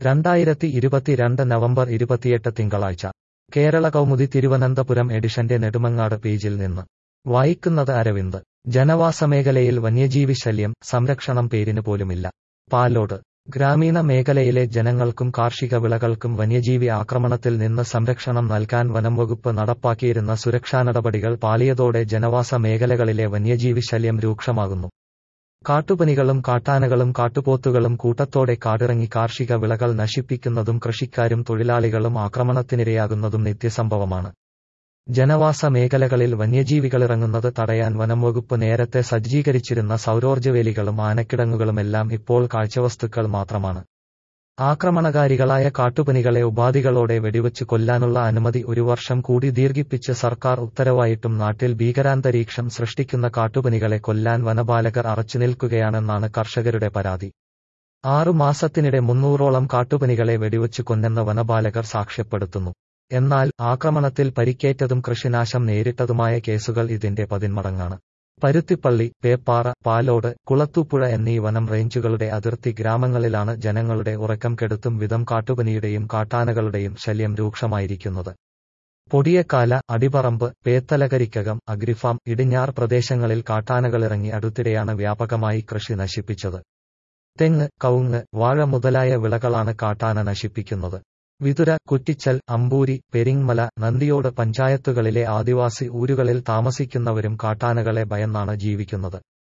രണ്ടായിരത്തി ഇരുപത്തിരണ്ട് നവംബർ ഇരുപത്തിയെട്ട് തിങ്കളാഴ്ച കേരള കൗമുദി തിരുവനന്തപുരം എഡിഷന്റെ നെടുമങ്ങാട് പേജിൽ നിന്ന് വായിക്കുന്നത് അരവിന്ദ് ജനവാസമേഖലയിൽ വന്യജീവി ശല്യം സംരക്ഷണം പേരിന് പോലുമില്ല പാലോട് ഗ്രാമീണ മേഖലയിലെ ജനങ്ങൾക്കും കാർഷിക വിളകൾക്കും വന്യജീവി ആക്രമണത്തിൽ നിന്ന് സംരക്ഷണം നൽകാൻ വനം വകുപ്പ് നടപ്പാക്കിയിരുന്ന സുരക്ഷാ നടപടികൾ പാളിയതോടെ ജനവാസ മേഖലകളിലെ വന്യജീവി ശല്യം രൂക്ഷമാകുന്നു കാട്ടുപനികളും കാട്ടാനകളും കാട്ടുപോത്തുകളും കൂട്ടത്തോടെ കാടിറങ്ങി കാർഷിക വിളകൾ നശിപ്പിക്കുന്നതും കൃഷിക്കാരും തൊഴിലാളികളും ആക്രമണത്തിനിരയാകുന്നതും നിത്യസംഭവമാണ് ജനവാസ മേഖലകളിൽ വന്യജീവികളിറങ്ങുന്നത് തടയാൻ വനംവകുപ്പ് നേരത്തെ സജ്ജീകരിച്ചിരുന്ന സൗരോർജ്ജവേലികളും ആനക്കിടങ്ങുകളുമെല്ലാം ഇപ്പോൾ കാഴ്ചവസ്തുക്കൾ മാത്രമാണ് ആക്രമണകാരികളായ കാട്ടുപനികളെ ഉപാധികളോടെ വെടിവെച്ച് കൊല്ലാനുള്ള അനുമതി ഒരു വർഷം കൂടി ദീർഘിപ്പിച്ച് സർക്കാർ ഉത്തരവായിട്ടും നാട്ടിൽ ഭീകരാന്തരീക്ഷം സൃഷ്ടിക്കുന്ന കാട്ടുപനികളെ കൊല്ലാൻ വനപാലകർ അറച്ചുനിൽക്കുകയാണെന്നാണ് കർഷകരുടെ പരാതി ആറു മാസത്തിനിടെ മുന്നൂറോളം കാട്ടുപനികളെ വെടിവെച്ച് കൊന്നെന്ന് വനപാലകർ സാക്ഷ്യപ്പെടുത്തുന്നു എന്നാൽ ആക്രമണത്തിൽ പരിക്കേറ്റതും കൃഷിനാശം നേരിട്ടതുമായ കേസുകൾ ഇതിന്റെ പതിന്മടങ്ങാണ് പരുത്തിപ്പള്ളി പേപ്പാറ പാലോട് കുളത്തൂപ്പുഴ എന്നീ വനം റേഞ്ചുകളുടെ അതിർത്തി ഗ്രാമങ്ങളിലാണ് ജനങ്ങളുടെ ഉറക്കം കെടുത്തും വിധം കാട്ടുപനിയുടെയും കാട്ടാനകളുടെയും ശല്യം രൂക്ഷമായിരിക്കുന്നത് പൊടിയക്കാല അടിപറമ്പ് പേത്തലകരിക്കകം അഗ്രിഫാം ഇടിഞ്ഞാർ പ്രദേശങ്ങളിൽ കാട്ടാനകളിറങ്ങി അടുത്തിടെയാണ് വ്യാപകമായി കൃഷി നശിപ്പിച്ചത് തെങ്ങ് കവുങ്ങ് വാഴ മുതലായ വിളകളാണ് കാട്ടാന നശിപ്പിക്കുന്നത് വിതുര കുറ്റിച്ചൽ അമ്പൂരി പെരിങ്മല നന്ദിയോട് പഞ്ചായത്തുകളിലെ ആദിവാസി ഊരുകളിൽ താമസിക്കുന്നവരും കാട്ടാനകളെ ഭയന്നാണ് ജീവിക്കുന്നത്